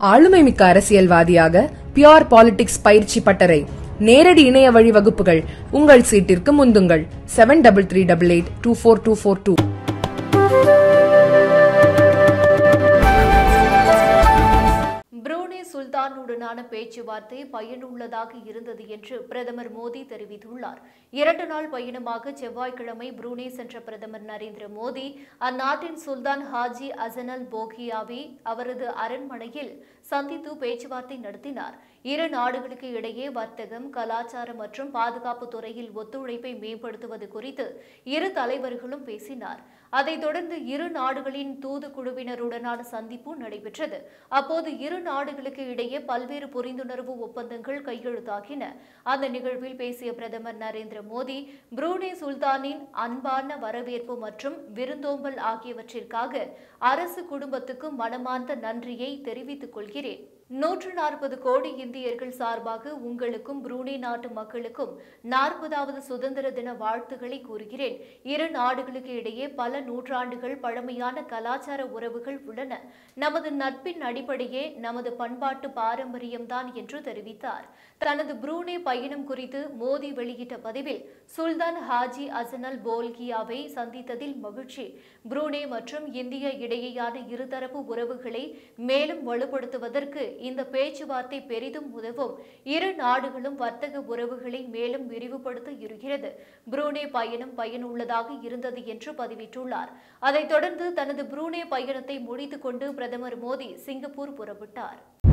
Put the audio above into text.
ஆளுமை மிக்க அரசியல்வாதியாக பியோர் பாலிடிக்ஸ் பயிற்சி பட்டறை நேரடி இணைய வழி வகுப்புகள் உங்கள் சீட்டிற்கு முந்துங்கள் seven double three double eight two four two four two Brunei சுல்தானுடனான பேச்சுவார்த்தை பயனுள்ளதாக இருந்தது என்று பிரதமர் மோடி தெரிவித்துள்ளார் இரண்டு நாள் பயணமாக செவ்வாய்க்கிழமை புரூனே சென்ற பிரதமர் நரேந்திர மோடி அந்நாட்டின் சுல்தான் ஹாஜி அசனல் போகியாவை அவரது அரண்மனையில் சந்தித்து பேச்சுவார்த்தை நடத்தினார் இரு நாடுகளுக்கு இடையே வர்த்தகம் கலாச்சாரம் மற்றும் பாதுகாப்பு துறையில் ஒத்துழைப்பை மேம்படுத்துவது குறித்து இரு தலைவர்களும் பேசினார் அதைத் தொடர்ந்து இரு நாடுகளின் தூதுக்குழுவினருடனான சந்திப்பு நடைபெற்றது அப்போது இரு நாடுகளுக்கு இடையே பல்வேறு புரிந்துணர்வு ஒப்பந்தங்கள் கையெழுத்தாகின அந்த நிகழ்வில் பேசிய பிரதமர் நரேந்திர மோடி புரூனே சுல்தானின் அன்பான வரவேற்பு மற்றும் விருந்தோம்பல் ஆகியவற்றிற்காக அரசு குடும்பத்துக்கு மனமார்ந்த நன்றியை தெரிவித்துக் கொள்கிறேன் நூற்று நாற்பது கோடி இந்தியர்கள் சார்பாக உங்களுக்கும் புரூனே நாட்டு மக்களுக்கும் நாற்பதாவது சுதந்திர தின வாழ்த்துக்களை கூறுகிறேன் இரு நாடுகளுக்கு இடையே பல நூற்றாண்டுகள் பழமையான கலாச்சார உறவுகள் உள்ளன நமது நட்பின் அடிப்படையே நமது பண்பாட்டு பாரம்பரியம்தான் என்று தெரிவித்தார் தனது புரூனே பயணம் குறித்து மோடி வெளியிட்ட பதிவில் சுல்தான் ஹாஜி அசனல் போல்கியாவை சந்தித்ததில் மகிழ்ச்சி புரூனே மற்றும் இந்திய இடையேயான இருதரப்பு உறவுகளை மேலும் வலுப்படுத்துவதற்கு இந்த பேச்சுவார்த்தை பெரிதும் உதவும் இரு நாடுகளும் வர்த்தக உறவுகளை மேலும் விரிவுபடுத்த இருக்கிறது புரூனே பயணம் பயனுள்ளதாக இருந்தது என்று பதிவிட்டுள்ளார் அதைத் தொடர்ந்து தனது புரூனே பயணத்தை முடித்துக் கொண்டு பிரதமர் மோடி சிங்கப்பூர் புறப்பட்டார்